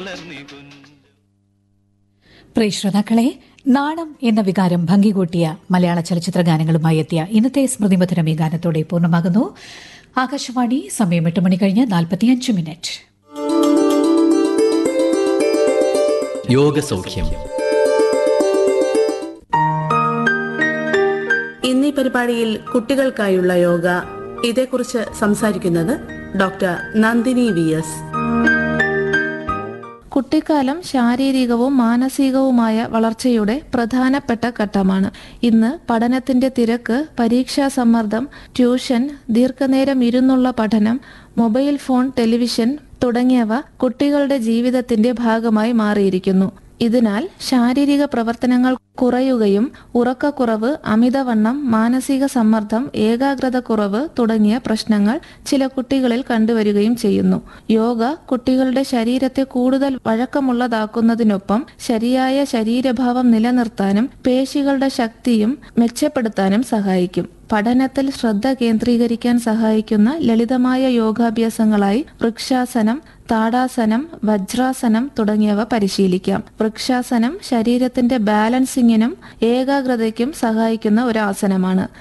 പ്രിയ ശ്രോതാക്കളെ നാണം എന്ന വികാരം ഭംഗികൂട്ടിയ മലയാള ചലച്ചിത്ര ഗാനങ്ങളുമായി എത്തിയ ഇന്നത്തെ സ്മൃതിമധുരം ഈ ഗാനത്തോടെ പൂർണ്ണമാകുന്നു ആകാശവാണി സമയം എട്ട് മണി കഴിഞ്ഞ് നാൽപ്പത്തിയഞ്ച് മിനിറ്റ് യോഗസൗഖ്യം ഇന്നീ പരിപാടിയിൽ കുട്ടികൾക്കായുള്ള യോഗ ഇതേക്കുറിച്ച് സംസാരിക്കുന്നത് ഡോക്ടർ നന്ദിനി വി എസ് കുട്ടിക്കാലം ശാരീരികവും മാനസികവുമായ വളർച്ചയുടെ പ്രധാനപ്പെട്ട ഘട്ടമാണ് ഇന്ന് പഠനത്തിന്റെ തിരക്ക് പരീക്ഷാ സമ്മർദ്ദം ട്യൂഷൻ ദീർഘനേരം ഇരുന്നുള്ള പഠനം മൊബൈൽ ഫോൺ ടെലിവിഷൻ തുടങ്ങിയവ കുട്ടികളുടെ ജീവിതത്തിന്റെ ഭാഗമായി മാറിയിരിക്കുന്നു ഇതിനാൽ ശാരീരിക പ്രവർത്തനങ്ങൾ കുറയുകയും ഉറക്കക്കുറവ് അമിതവണ്ണം മാനസിക സമ്മർദ്ദം ഏകാഗ്രത കുറവ് തുടങ്ങിയ പ്രശ്നങ്ങൾ ചില കുട്ടികളിൽ കണ്ടുവരികയും ചെയ്യുന്നു യോഗ കുട്ടികളുടെ ശരീരത്തെ കൂടുതൽ വഴക്കമുള്ളതാക്കുന്നതിനൊപ്പം ശരിയായ ശരീരഭാവം നിലനിർത്താനും പേശികളുടെ ശക്തിയും മെച്ചപ്പെടുത്താനും സഹായിക്കും പഠനത്തിൽ ശ്രദ്ധ കേന്ദ്രീകരിക്കാൻ സഹായിക്കുന്ന ലളിതമായ യോഗാഭ്യാസങ്ങളായി വൃക്ഷാസനം താടാസനം വജ്രാസനം തുടങ്ങിയവ പരിശീലിക്കാം വൃക്ഷാസനം ശരീരത്തിന്റെ ബാലൻസിങ്ങിനും ഏകാഗ്രതയ്ക്കും സഹായിക്കുന്ന ഒരു ആസനമാണ്